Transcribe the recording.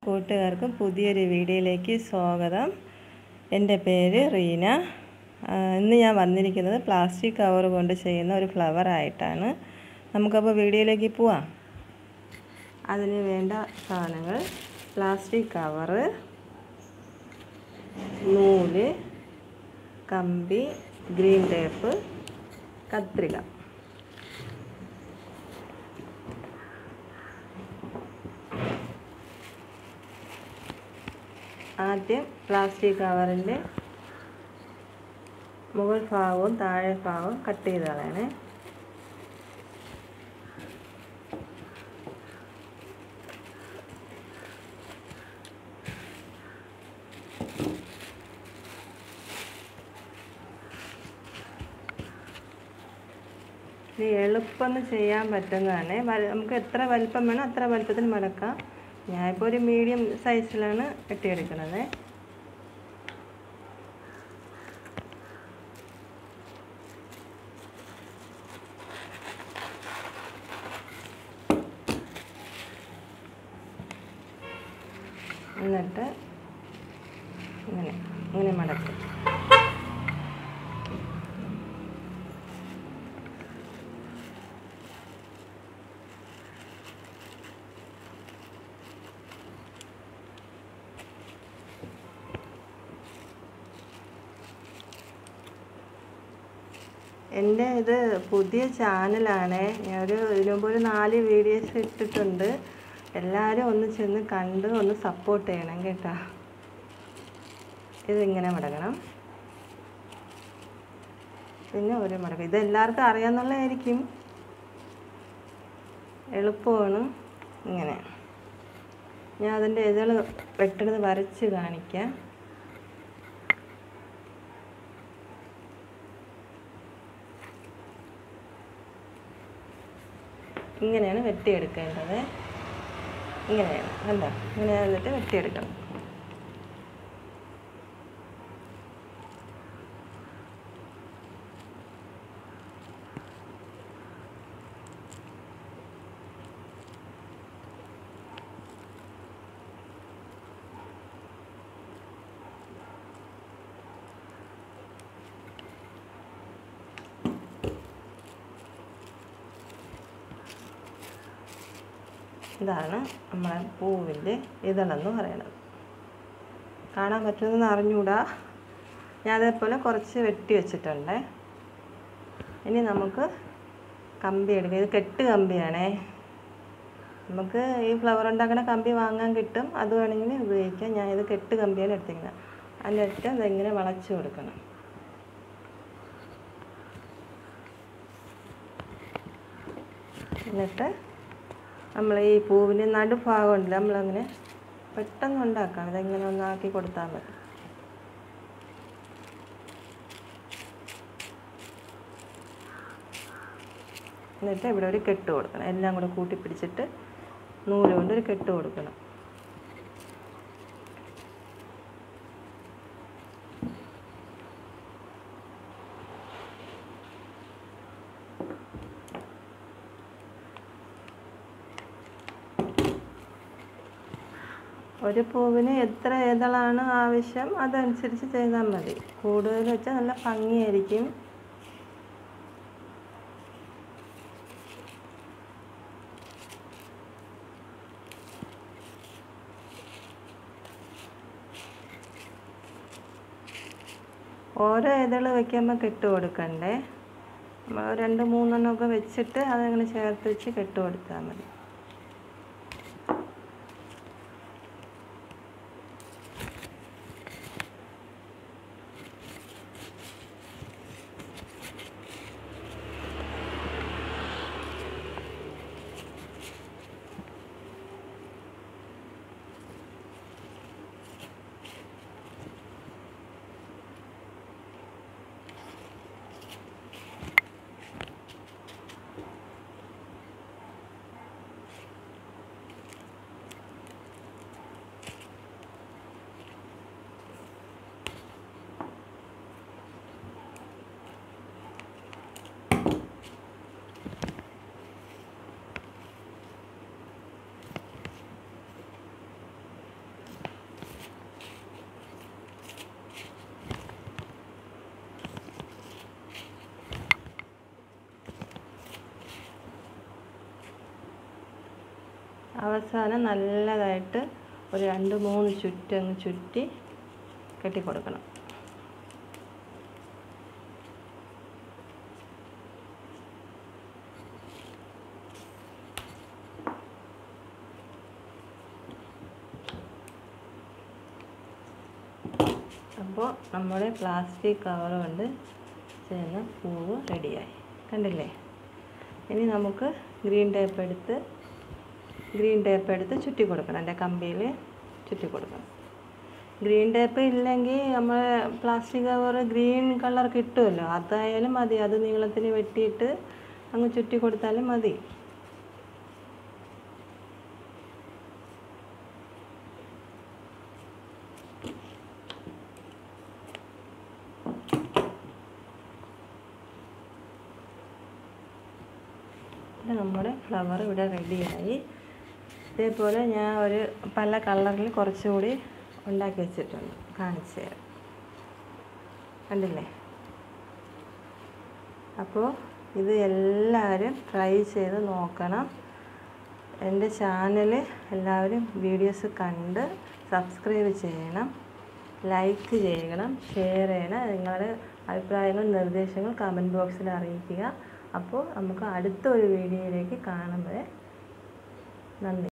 കൂട്ടുകാർക്ക് പുതിയൊരു വീഡിയോയിലേക്ക് സ്വാഗതം എൻ്റെ പേര് റീന ആ, ഇന്ന് ഞാൻ വന്നിരിക്കുന്നത് പ്ലാസ്റ്റിക് കവർ കൊണ്ട് ചെയ്യുന്ന ഒരു ഫ്ലവർ ആയിട്ടാണ് നമുക്കപ്പോൾ വീഡിയോയിലേക്ക് പോവാം അതിന് വേണ്ട സാധനങ്ങൾ പ്ലാസ്റ്റിക് കവറ് നൂല് കമ്പി ഗ്രീൻ ടേപ്പ് കത്രിക ആദ്യം പ്ലാസ്റ്റിക് കവറിൻ്റെ മുകൾ ഭാഗവും താഴെ ഭാഗവും കട്ട് ചെയ്ത് കളയണേ ഇത് എളുപ്പം ചെയ്യാൻ പറ്റുന്നതാണ് വൽ- നമുക്ക് എത്ര വലിപ്പം വേണം അത്ര വലിപ്പത്തിൽ മടക്കാം ഞാനിപ്പോൾ ഒരു മീഡിയം സൈസിലാണ് വെട്ടിയെടുക്കുന്നത് എന്നിട്ട് ഇങ്ങനെ ഇങ്ങനെ മടക്കും എൻ്റെ ഇത് പുതിയ ചാനലാണ് ഞാൻ ഒരു ഇതിനു മുമ്പ് ഒരു നാല് വീഡിയോസ് ഇട്ടിട്ടുണ്ട് എല്ലാവരും ഒന്ന് ചെന്ന് കണ്ട് ഒന്ന് സപ്പോർട്ട് ചെയ്യണം കേട്ടോ ഇതിങ്ങനെ മടങ്ങണം പിന്നെ ഒരു മടക്കം ഇത് എല്ലാവർക്കും അറിയാമെന്നുള്ളതായിരിക്കും എളുപ്പമാണ് ഇങ്ങനെ ഞാൻ അതിൻ്റെ ഇതൾ വെട്ടണത് വരച്ച് കാണിക്കാം ഇങ്ങനെയാണ് വെട്ടിയെടുക്കേണ്ടത് ഇങ്ങനെയാണ് കണ്ടോ ഇങ്ങനെ എന്നിട്ട് വെട്ടിയെടുക്കണം ഇതാണ് നമ്മളെ പൂവിൻ്റെ ഇതളെന്ന് പറയുന്നത് കാണാൻ പറ്റുമെന്ന് അറിഞ്ഞൂടാ ഞാൻ അതേപോലെ കുറച്ച് വെട്ടി വെച്ചിട്ടുണ്ട് ഇനി നമുക്ക് കമ്പി എടുക്കാം ഇത് കെട്ട് കമ്പിയാണേ നമുക്ക് ഈ ഫ്ലവർ ഉണ്ടാക്കുന്ന കമ്പി വാങ്ങാൻ കിട്ടും അത് വേണമെങ്കിൽ ഉപയോഗിക്കാം ഞാൻ ഇത് കെട്ട് കമ്പിയാണ് എടുത്തിരിക്കുന്നത് എന്നിട്ട് അതിങ്ങനെ വളച്ചു കൊടുക്കണം എന്നിട്ട് നമ്മൾ ഈ പൂവിൻ്റെ നടുഭാഗം ഉണ്ടല്ലോ നമ്മളങ്ങനെ പെട്ടെന്ന് ഉണ്ടാക്കാം ഇതെങ്ങനെ ഒന്നാക്കി കൊടുത്താൽ മതി എന്നിട്ട് ഇവിടെ ഒരു കെട്ട് കൊടുക്കണം എല്ലാം കൂടെ കൂട്ടി പിടിച്ചിട്ട് നൂല് കൊണ്ട് ഒരു കെട്ട് കൊടുക്കണം ഒരു പൂവിന് എത്ര ഇതളാണ് ആവശ്യം അതനുസരിച്ച് ചെയ്താൽ മതി കൂടുതൽ വെച്ചാൽ നല്ല ഭംഗിയായിരിക്കും ഓരോ ഇതൾ വെക്കുമ്പോൾ കെട്ട് കൊടുക്കണ്ടേ നമ്മൾ രണ്ട് മൂന്നെണ്ണമൊക്കെ വെച്ചിട്ട് അതങ്ങനെ ചേർത്ത് വെച്ച് കെട്ട് കൊടുത്താൽ മതി അവസാനം നല്ലതായിട്ട് ഒരു രണ്ട് മൂന്ന് ചുറ്റങ്ങ് ചുറ്റി കെട്ടിക്കൊടുക്കണം അപ്പോൾ നമ്മുടെ പ്ലാസ്റ്റിക് കവർ കൊണ്ട് ചെയ്യുന്ന പൂവ് റെഡിയായി കണ്ടില്ലേ ഇനി നമുക്ക് ഗ്രീൻ ടേപ്പ് എടുത്ത് ഗ്രീൻ ടേപ്പ് എടുത്ത് ചുറ്റി കൊടുക്കണം എൻ്റെ കമ്പിയിൽ ചുറ്റി കൊടുക്കണം ഗ്രീൻ ടേപ്പ് ഇല്ലെങ്കിൽ നമ്മൾ പ്ലാസ്റ്റിക് കവർ ഗ്രീൻ കളർ കിട്ടുമല്ലോ അതായാലും മതി അത് നീളത്തിന് വെട്ടിയിട്ട് അങ്ങ് ചുറ്റി കൊടുത്താലും മതി ഇത് നമ്മുടെ ഫ്ലവർ ഇവിടെ റെഡിയായി ഇതേപോലെ ഞാൻ ഒരു പല കളറിൽ കുറച്ചുകൂടി ഉണ്ടാക്കി വെച്ചിട്ടുണ്ട് കാണിച്ചു തരാം കണ്ടില്ലേ അപ്പോൾ ഇത് എല്ലാവരും ട്രൈ ചെയ്ത് നോക്കണം എൻ്റെ ചാനൽ എല്ലാവരും വീഡിയോസ് കണ്ട് സബ്സ്ക്രൈബ് ചെയ്യണം ലൈക്ക് ചെയ്യണം ഷെയർ ചെയ്യണം നിങ്ങളുടെ അഭിപ്രായങ്ങൾ നിർദ്ദേശങ്ങൾ കമൻറ്റ് ബോക്സിൽ അറിയിക്കുക അപ്പോൾ നമുക്ക് അടുത്ത ഒരു വീഡിയോയിലേക്ക് കാണുമ്പോൾ നന്ദി